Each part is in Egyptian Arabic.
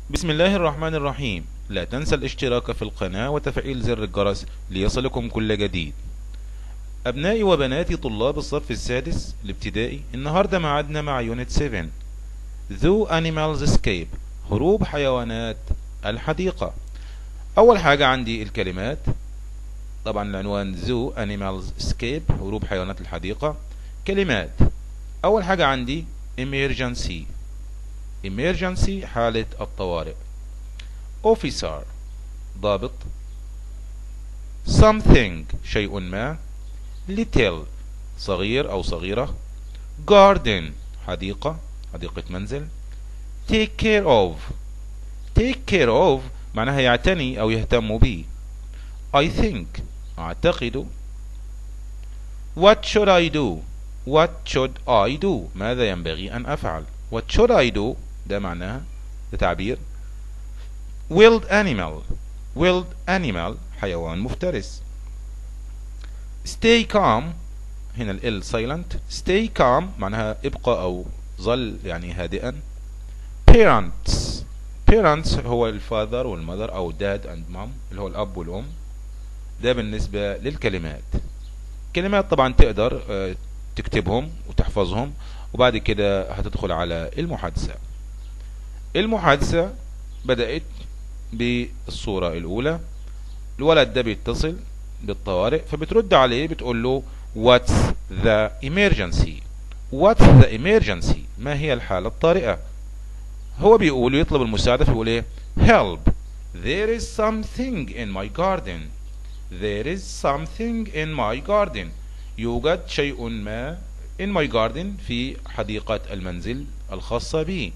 بسم الله الرحمن الرحيم لا تنسى الاشتراك في القناة وتفعيل زر الجرس ليصلكم كل جديد أبنائي وبناتي طلاب الصف السادس الابتدائي النهاردة معادنا مع يونت 7 Zoo Animals Escape هروب حيوانات الحديقة أول حاجة عندي الكلمات طبعا العنوان Zoo Animals Escape هروب حيوانات الحديقة كلمات أول حاجة عندي Emergency emergency حالة الطوارئ officer ضابط something شيء ما little صغير أو صغيرة garden حديقة حديقة منزل take care of take care of معناها يعتني أو يهتم به I think أعتقد what should I do what should I do ماذا ينبغي أن أفعل what should I do ده معناها ده تعبير wild animal wild animal حيوان مفترس stay calm هنا ال silent stay calm معناها ابقى او ظل يعني هادئا parents parents هو الفاذر والمذر او dad and mom اللي هو الاب والام ده بالنسبة للكلمات كلمات طبعا تقدر تكتبهم وتحفظهم وبعد كده هتدخل على المحادثة المحادثة بدأت بالصورة الأولى الولد ده بيتصل بالطوارئ فبترد عليه بتقول له What's the emergency What's the emergency ما هي الحالة الطارئة هو بيقول يطلب المساعدة فيقول ايه Help There is something in my garden There is something in my garden يوجد شيء ما in my garden في حديقة المنزل الخاصة بي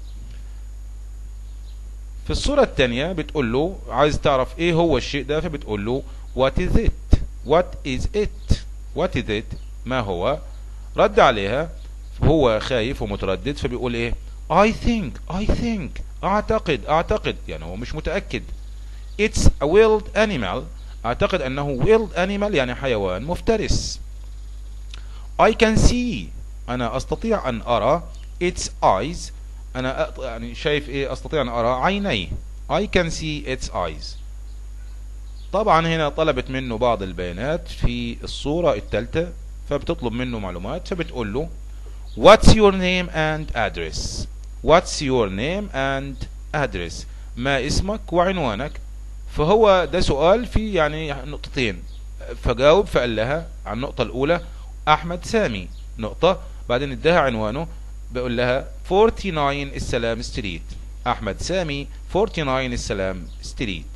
في الصورة الثانية بتقول له عايز تعرف ايه هو الشيء ده فبتقول له what is it what is it what is it ما هو رد عليها هو خايف ومتردد فبيقول ايه I think I think اعتقد اعتقد يعني هو مش متأكد it's a wild animal اعتقد انه wild animal يعني حيوان مفترس I can see انا استطيع ان ارى its eyes انا يعني شايف ايه استطيع ان ارى عينيه I can see its eyes طبعا هنا طلبت منه بعض البيانات في الصورة الثالثة فبتطلب منه معلومات فبتقول له What's your name and address What's your name and address ما اسمك وعنوانك فهو ده سؤال في يعني نقطتين فجاوب فقال لها عن النقطة الأولى أحمد سامي نقطة بعدين اداها عنوانه بقول لها 49 السلام ستريت احمد سامي 49 السلام ستريت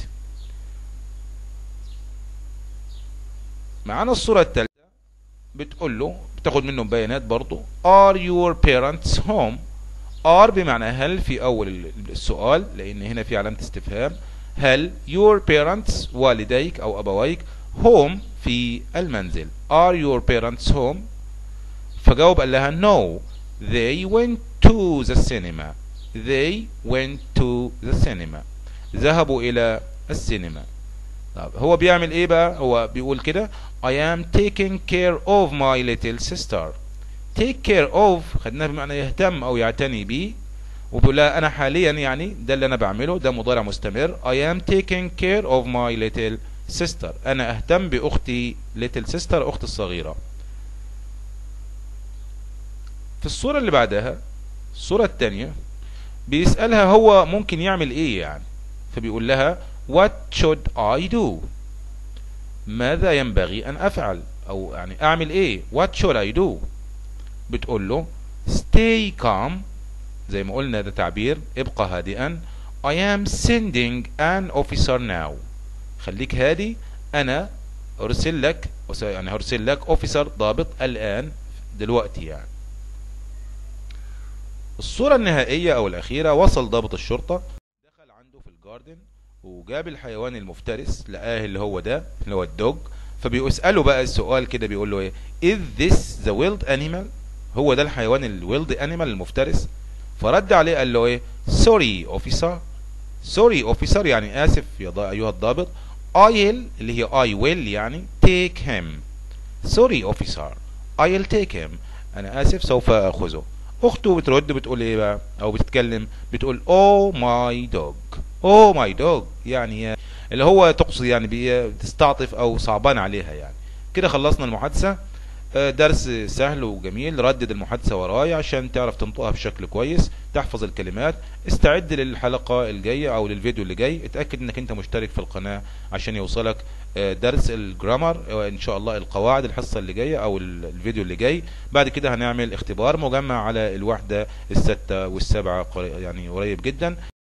معانا الصورة الثالثة بتقول له بتاخد منه بيانات برضو are your parents home are بمعنى هل في اول السؤال لان هنا في علامة استفهام هل your parents والديك او ابويك home في المنزل are your parents home فجاوب قال لها no they went to the cinema they went to the cinema ذهبوا الى السينما طب هو بيعمل ايه بقى هو بيقول كده I am taking care of my little sister take care of خدناها بمعنى يهتم او يعتني بيه وبيقول لها انا حاليا يعني ده اللي انا بعمله ده مضارع مستمر I am taking care of my little sister انا اهتم باختي little sister اختي الصغيره في الصورة اللي بعدها الصورة الثانية بيسألها هو ممكن يعمل ايه يعني فبيقول لها what should I do ماذا ينبغي ان افعل او يعني اعمل ايه what should I do بتقول له stay calm زي ما قلنا ده تعبير ابقى هادئا I am sending an officer now خليك هادي انا ارسل لك يعني هرسل لك officer ضابط الان دلوقتي يعني الصورة النهائية او الاخيرة وصل ضابط الشرطة دخل عنده في الجاردن وجاب الحيوان المفترس لقاه اللي هو ده اللي هو الدوج فبيسأله بقى السؤال كده بيقول له ايه is this the wild animal هو ده الحيوان الويلد animal المفترس فرد عليه قال له ايه sorry officer sorry officer يعني اسف يا ايها الضابط I'll اللي هي I will يعني take him sorry officer I'll take him انا اسف سوف اخذه اخته بترد بتقول ايه بقى او بتتكلم بتقول او ماي دوج او ماي دوج يعني اللي هو تقصد يعني بتستعطف او صعبان عليها يعني كده خلصنا المحادثة آه، درس سهل وجميل ردد المحادثة ورايا عشان تعرف تنطقها بشكل كويس تحفظ الكلمات استعد للحلقة الجاية او للفيديو اللي جاي اتأكد انك انت مشترك في القناة عشان يوصلك آه، درس الجرامر وان شاء الله القواعد الحصة اللي جاية او ال- الفيديو اللي جاي بعد كده هنعمل اختبار مجمع على الوحدة الستة والسبعة قري- يعني قريب جدا